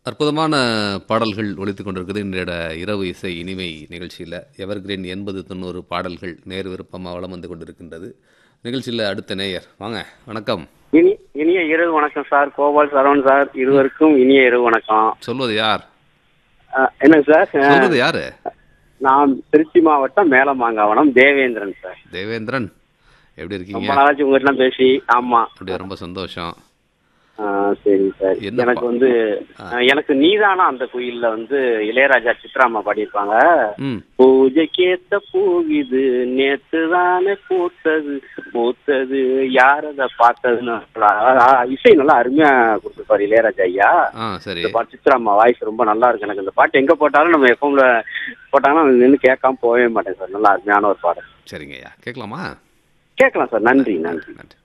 அற்புதமான பாடல்கள் ஒலித்துக் கொண்டிருக்குது இன்றைய இரவு இசை இனிமை நிகழ்ச்சியில் எவர்கிரீன் எண்பது தொண்ணூறு பாடல்கள் நேர் விருப்பமாக வளம் வந்து கொண்டிருக்கின்றது நிகழ்ச்சியில் அடுத்த நேயர் வாங்க வணக்கம் இனி இனிய இரவு வணக்கம் சார் கோபால் சரவணன் சார் இருவருக்கும் இனிய இரவு வணக்கம் சொல்வது யார் அஹ், என்னங்க சார் அஹ், சொல்வது யாரு நான் திருச்சி மாவட்டம் மேலமாங்காவனம் தேவேந்திரன் சார் தேவேந்திரன் எப்படி ரொம்ப இருக்கீங்க நாளாச்சு உங்ககிட்ட பேசி ஆமா அப்படியே ரொம்ப சந்தோஷம் அஹ், சரிங்க சார் என்ன எனக்கு பா- வந்து அஹ், எனக்கு நீதானா அந்த குயில்ல வந்து இளையராஜா சித்ராமா பாடியிருப்பாங்க ம் பூஜைக்கேத்த பூவிது நேத்து தானே பூத்தது பூத்தது யாரத பார்த்ததுன்னு அஹ், இசை நல்லா அருமையா கொடுத்துருப்பாரு இளையராஜா ஐயா ஆ சரி இந்த பாட்டு சித்ராம்மா வாய்ஸ் ரொம்ப நல்லா இருக்கு எனக்கு இந்த பாட்டு எங்க போட்டாலும் நம்ம எஃப்எம்ல போட்டாங்கன்னா நின்று கேட்காம போகவே மாட்டேன் சார் நல்லா அருமையான ஒரு பாடல் சரிங்க ஐயா கேட்கலாமா கேட்கலாம் சார் நன்றி நன்றி நன்றி